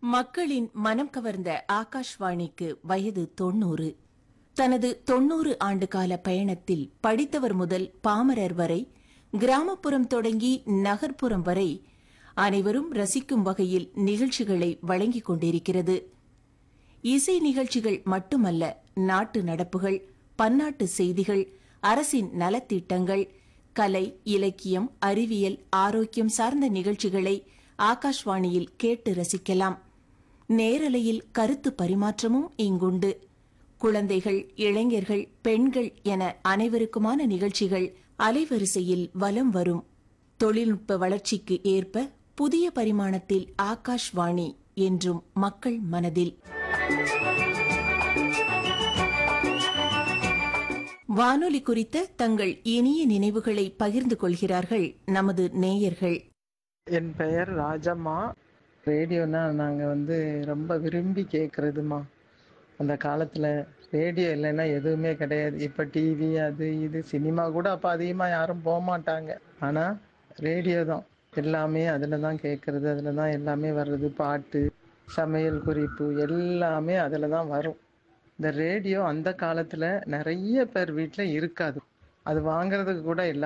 மக்களின் மனம் கவர்ந்த ஆகாஷ்வாணிக்கு வயது தொன்னூறு தனது தொன்னூறு ஆண்டுகால பயணத்தில் படித்தவர் முதல் பாமரர் வரை கிராமப்புறம் தொடங்கி நகர்ப்புறம் வரை அனைவரும் ரசிக்கும் வகையில் நிகழ்ச்சிகளை வழங்கிக் கொண்டிருக்கிறது இசை நிகழ்ச்சிகள் மட்டுமல்ல நாட்டு நடப்புகள் பன்னாட்டு செய்திகள் அரசின் நலத்திட்டங்கள் கலை இலக்கியம் அறிவியல் ஆரோக்கியம் சார்ந்த நிகழ்ச்சிகளை ஆகாஷ்வாணியில் கேட்டு ரசிக்கலாம் நேரலையில் கருத்து பரிமாற்றமும் இங்குண்டு குழந்தைகள் இளைஞர்கள் பெண்கள் என அனைவருக்குமான நிகழ்ச்சிகள் அலைவரிசையில் வலம் வரும் தொழில்நுட்ப வளர்ச்சிக்கு ஏற்ப புதிய பரிமாணத்தில் ஆகாஷ்வாணி என்றும் மக்கள் மனதில் வானொலி குறித்த தங்கள் இனிய நினைவுகளை பகிர்ந்து கொள்கிறார்கள் நமது நேயர்கள் என் பெயர் ராஜம்மா ரேடியோனா நாங்கள் வந்து ரொம்ப விரும்பி கேட்குறதுமா அந்த காலத்தில் ரேடியோ இல்லைன்னா எதுவுமே கிடையாது இப்போ டிவி அது இது சினிமா கூட அப்போ அதிகமாக யாரும் போக மாட்டாங்க ஆனால் ரேடியோ தான் எல்லாமே அதில் தான் கேட்குறது அதில் தான் எல்லாமே வர்றது பாட்டு சமையல் குறிப்பு எல்லாமே அதில் தான் வரும் இந்த ரேடியோ அந்த காலத்தில் நிறைய பேர் வீட்டில் இருக்காது அது வாங்குறதுக்கு கூட எல்லா